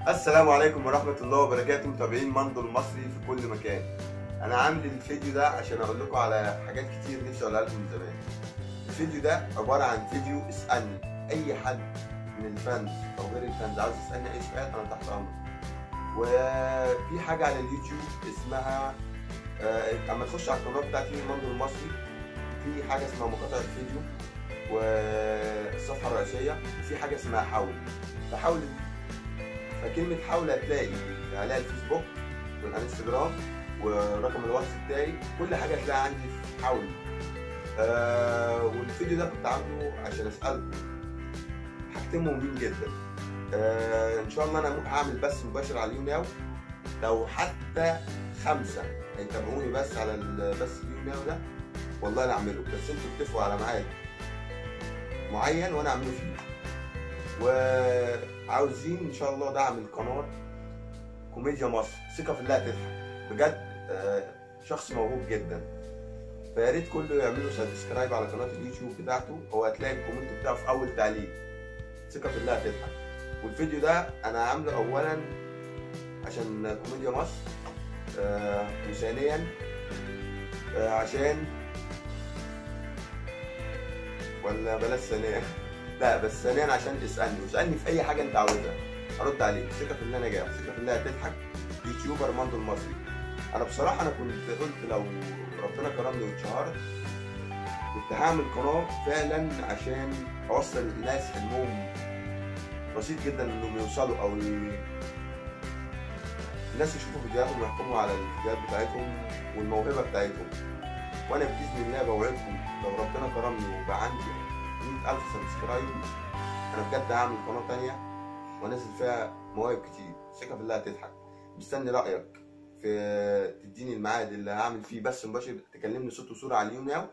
السلام عليكم ورحمة الله وبركاته متابعين مندو المصري في كل مكان أنا عامل الفيديو ده عشان أقول لكم على حاجات كتير نفسي أقولها لكم من زمان الفيديو ده عبارة عن فيديو اسألني أي حد من الفانز أو غير الفانز عاوز يسألني أي سؤال أنا تحت أمرك وفي حاجة على اليوتيوب اسمها آه، أما تخش على القناة بتاعتي مندو المصري في حاجة اسمها مقاطع الفيديو والصفحة الرئيسية وفي حاجة اسمها حول فحول دي فكلمة حول هتلاقي عليها الفيسبوك والانستجرام ورقم الواتس بتاعي كل حاجة هتلاقيها عندي في حول آه والفيديو ده كنت عامله عشان اسألكم حاجتين مهمين جدا آه ان شاء الله انا هعمل بث مباشر على اليوناو لو حتى خمسة هيتابعوني بس على البث اليوناو ده والله انا اعمله بس انتوا اتفقوا على ميعاد معين وانا اعمله فيه وعاوزين ان شاء الله دعم القناه كوميديا مصر ثقه في الله هتضحك بجد آه، شخص موهوب جدا فيا ريت كله يعملوا سبسكرايب على قناه اليوتيوب بتاعته هو هتلاقي الكومنت بتاعه في اول تعليق ثقه في الله هتضحك والفيديو ده انا عامله اولا عشان كوميديا مصر آه، وثانيا آه، عشان ولا بلاش ثانيا لا بس ثانيا عشان تسالني واسالني في اي حاجه انت عاوزها ارد عليك ثقه في الله نجاح ثقه في الله هتضحك يوتيوبر ماندو المصري انا بصراحه انا كنت قلت لو ربنا كرمني واتشهرت كنت هعمل قناه فعلا عشان اوصل الناس حلمهم بسيط جدا انهم يوصلوا او ي... الناس يشوفوا فيديوهاتهم ويحكموا على الفيديوهات بتاعتهم والموهبه بتاعتهم وانا باذن الله بوعدكم لو ربنا كرمني وبقى عندي 100000 سبسكرايب انا بجد هعمل قناه تانية وانزل فيها مواهب كتير ثقه في الله هتضحك مستني رايك في تديني الميعاد اللي هعمل فيه بث مباشر تكلمني صوت وصوره على اليوم ناو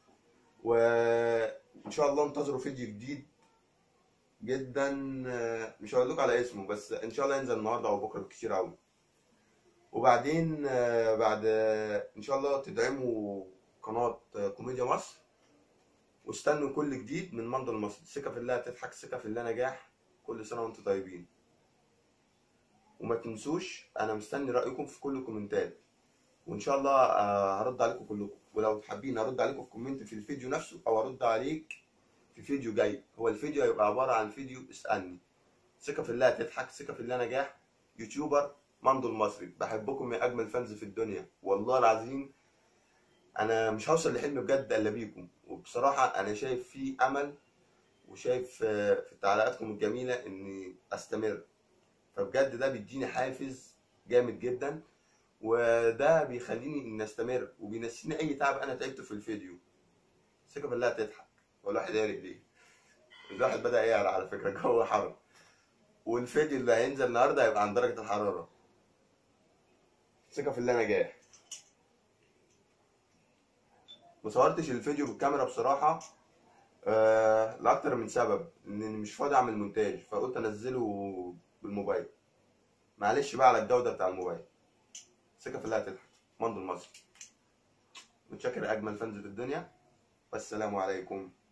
وان شاء الله انتظروا فيديو جديد جدا مش هقول لكم على اسمه بس ان شاء الله ينزل النهارده او بكره بكتير قوي وبعدين بعد ان شاء الله تدعموا قناه كوميديا مصر واستنوا كل جديد من منضل مصر ثقة في الله تضحك ثقة في الله نجاح كل سنة وانتم طيبين وما تنسوش انا مستني رأيكم في كل الكومنتات وان شاء الله آه، هرد عليكم كلكم ولو حابين ارد عليكم في كومنت في الفيديو نفسه او ارد عليك في فيديو جاي هو الفيديو هيبقى عبارة عن فيديو اسألني ثقة في الله تضحك ثقة في الله نجاح يوتيوبر مندو المصري بحبكم يا اجمل فانز في الدنيا والله العظيم انا مش هوصل لحلم بجد الا بيكم وبصراحه انا شايف في امل وشايف آه، في تعليقاتكم الجميله اني استمر فبجد ده بيديني حافز جامد جدا وده بيخليني اني استمر وبينسيني اي تعب انا تعبته في الفيديو ثقه بالله تضحك والواحد يارق ليه الواحد بدا يعرق على فكره الجو حر والفيديو اللي هينزل النهارده هيبقى عن درجه الحراره ثقه في الله نجاح ما صورتش الفيديو بالكاميرا بصراحة آه لأكتر من سبب إني مش فاضي أعمل مونتاج فقلت أنزله بالموبايل معلش بقى على الجودة بتاع الموبايل ثقة في الله هتضحك مندو المصري متشكر أجمل فانز في الدنيا والسلام عليكم